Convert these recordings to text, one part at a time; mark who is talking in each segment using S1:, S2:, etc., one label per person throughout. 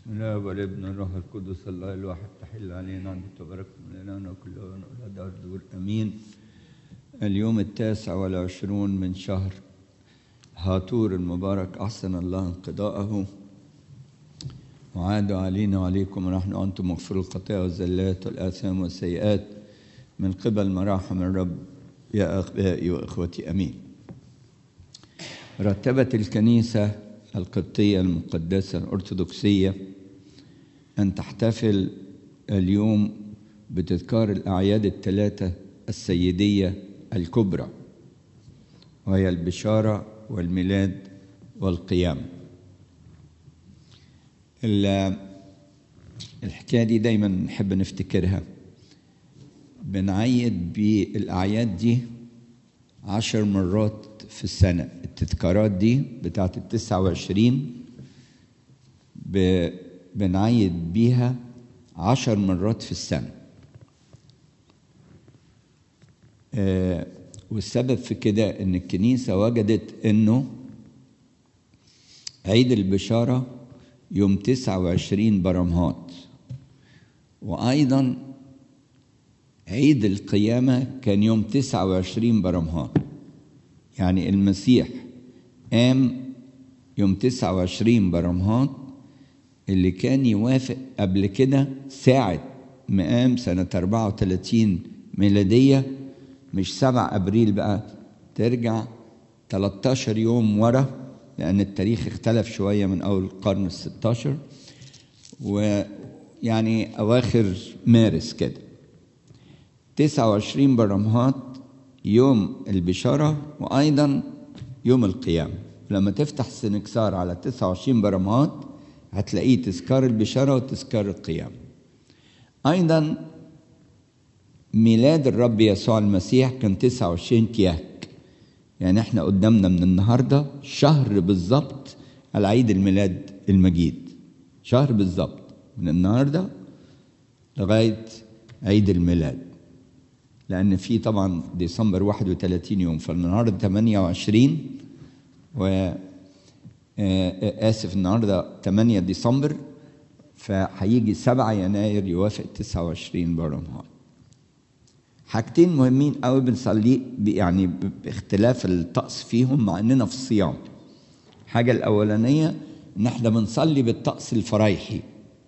S1: لا والابن الروح القدس الله الواحد تحل علينا عند تبارككم لنا كل أولاد دار دور أمين اليوم التاسع والعشرون من شهر هاتور المبارك أحسن الله انقضاءه وعاد علينا وعليكم ونحن أنتم مغفر الخطايا والزلات والآثام والسيئات من قبل مراحم الرب يا أخبائي وإخوتي أمين رتبت الكنيسة القبطية المقدسة الأرثوذكسية أن تحتفل اليوم بتذكار الأعياد الثلاثة السيدية الكبرى وهي البشارة والميلاد والقيامة الحكاية دي دايما نحب نفتكرها بنعيد بالأعياد دي عشر مرات في السنة التذكارات دي بتاعت التسعة وعشرين بنعيد بيها عشر مرات في السنة آه والسبب في كده ان الكنيسة وجدت انه عيد البشارة يوم تسعة وعشرين برمهات وأيضا عيد القيامة كان يوم تسعة وعشرين برمهات يعني المسيح قام يوم تسعة وعشرين برمهات اللي كان يوافق قبل كده ساعة مقام سنة 34 ميلادية مش 7 أبريل بقى ترجع 13 يوم ورا لأن التاريخ اختلف شوية من أول القرن الستاشر ويعني أواخر مارس كده 29 برمهات يوم البشارة وأيضا يوم القيامة لما تفتح السنكسار على 29 برمهات هتلاقيه تذكار البشارة وتذكار القيامة أيضا ميلاد الرب يسوع المسيح كان 29 كياك يعني احنا قدامنا من النهارده شهر بالظبط على عيد الميلاد المجيد شهر بالظبط من النهارده لغايه عيد الميلاد لان في طبعا ديسمبر 31 يوم فالنهارده 28 و اسف النهارده 8 ديسمبر فهيجي 7 يناير يوافق 29 برمهات حاجتين مهمين قوي بنصلي يعني باختلاف الطقس فيهم مع اننا في الصيام الحاجه الاولانيه ان احنا بنصلي بالطقس الفرايحي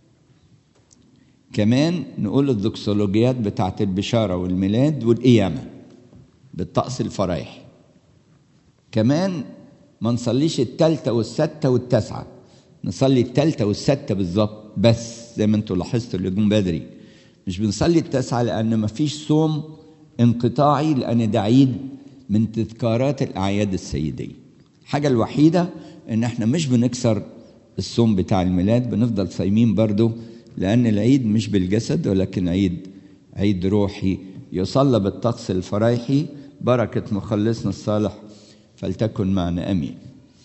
S1: كمان نقول الدوكسولوجيات بتاعت البشاره والميلاد والقيامه بالطقس الفرايحي كمان ما نصليش التالتة والستة والتاسعة نصلي التالتة والستة بالظبط بس زي ما انتوا لاحظتوا اللي جم بدري مش بنصلي التاسعة لأن ما فيش صوم انقطاعي لأن ده عيد من تذكارات الأعياد السيدية الحاجة الوحيدة إن احنا مش بنكسر الصوم بتاع الميلاد بنفضل صايمين برضو لأن العيد مش بالجسد ولكن عيد عيد روحي يصلى بالطقس الفرايحي بركة مخلصنا الصالح فلتكن معنا أمين